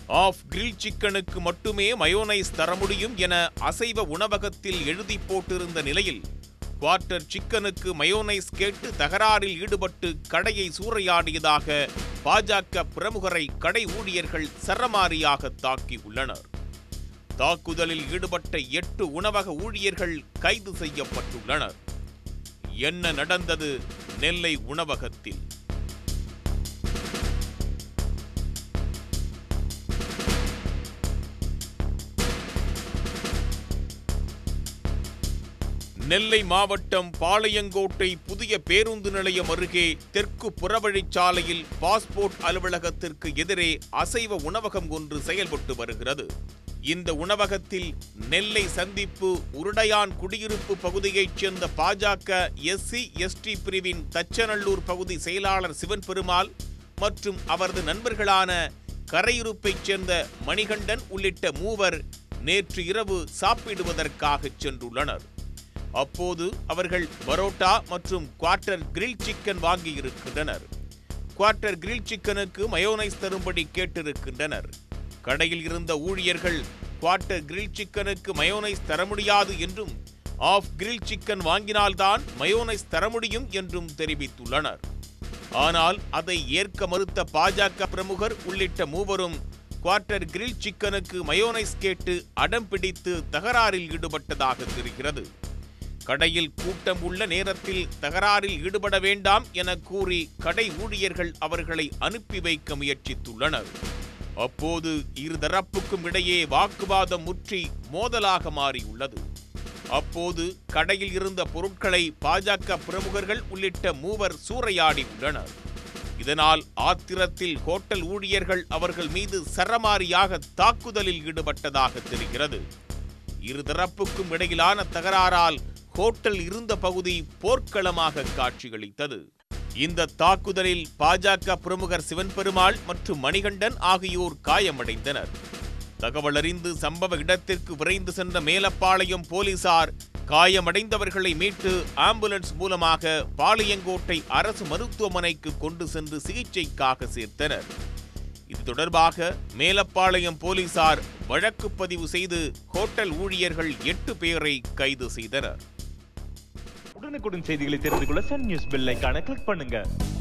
of grill சிக்கனுக்கு மட்டுமே mayonnaise தர முடியும் என அசைவ உணவகத்தில் எழுதி போட்டிருந்த நிலையில் குவார்ட்டர் சிக்கனுக்கு மயோனைஸ் கேட்டு தகராறில் ஈடுபட்டு கடையை சூறையாடியதாக பாஜக பிரமுகரை கடை ஊழியர்கள் சரமாரியாக தாக்கியுள்ளனர் தாக்குதலில் ஈடுபட்ட எட்டு உணவக ஊழியர்கள் கைது செய்யப்பட்டுள்ளனர் என்ன நடந்தது நெல்லை உணவகத்தில் நெல்லை மாவட்டம் பாளையங்கோட்டை புதிய பேருந்து நிலையம் அருகே தெற்கு புறவழிச்சாலையில் பாஸ்போர்ட் அலுவலகத்திற்கு எதிரே அசைவ உணவகம் ஒன்று செயல்பட்டு வருகிறது இந்த உணவகத்தில் நெல்லை சந்திப்பு உருடையான் குடியிருப்பு பகுதியைச் சேர்ந்த பாஜக எஸ்சி எஸ்டி பிரிவின் தச்சநல்லூர் பகுதி செயலாளர் சிவன் பெருமாள் மற்றும் அவரது நண்பர்களான கரையிருப்பைச் சேர்ந்த மணிகண்டன் உள்ளிட்ட மூவர் நேற்று இரவு சாப்பிடுவதற்காக சென்றுள்ளனர் அப்போது அவர்கள் பரோட்டா மற்றும் குவார்ட்டர் கிரில் சிக்கன் வாங்கியிருக்கின்றனர் குவார்ட்டர் கிரில் சிக்கனுக்கு மயோனைஸ் தரும்படி கேட்டிருக்கின்றனர் கடையில் இருந்த ஊழியர்கள் குவார்ட்டர் கிரில் சிக்கனுக்கு மயோனைஸ் தர முடியாது என்றும் ஆஃப் கிரில் சிக்கன் வாங்கினால்தான் மயோனைஸ் தர முடியும் என்றும் தெரிவித்துள்ளனர் ஆனால் அதை ஏற்க மறுத்த பாஜக பிரமுகர் உள்ளிட்ட மூவரும் குவார்ட்டர் கிரில் சிக்கனுக்கு மயோனைஸ் கேட்டு அடம் பிடித்து தகராறில் ஈடுபட்டதாக தெரிகிறது கடையில் கூட்டம் உள்ள நேரத்தில் தகராறில் ஈடுபட வேண்டாம் என கூறி கடை ஊழியர்கள் அவர்களை அனுப்பி வைக்க முயற்சித்துள்ளனர் அப்போது இருதரப்புக்கும் இடையே வாக்குவாதம் முற்றி மோதலாக மாறியுள்ளது அப்போது கடையில் இருந்த பொருட்களை பாஜக பிரமுகர்கள் உள்ளிட்ட மூவர் சூறையாடி உள்ளனர் இதனால் ஆத்திரத்தில் ஹோட்டல் ஊழியர்கள் அவர்கள் மீது சரமாரியாக தாக்குதலில் ஈடுபட்டதாக தெரிகிறது இருதரப்புக்கும் இடையிலான தகராறால் ஹோட்டல் இருந்த பகுதி போர்க்களமாக காட்சியளித்தது இந்த தாக்குதலில் பாஜக பிரமுகர் சிவன் பெருமாள் மற்றும் மணிகண்டன் ஆகியோர் காயமடைந்தனர் தகவல் அறிந்து சம்பவ இடத்திற்கு விரைந்து சென்ற மேலப்பாளையம் போலீசார் காயமடைந்தவர்களை மீட்டு ஆம்புலன்ஸ் மூலமாக பாளையங்கோட்டை அரசு மருத்துவமனைக்கு கொண்டு சென்று சிகிச்சைக்காக சேர்த்தனர் இது தொடர்பாக மேலப்பாளையம் போலீசார் வழக்கு பதிவு செய்து ஹோட்டல் ஊழியர்கள் எட்டு பேரை கைது செய்தனர் உடனுக்குடன் செய்திகளை தெரிந்து கொள்ள சன் நியூஸ் பெல் ஐகானை கிளிக் பண்ணுங்க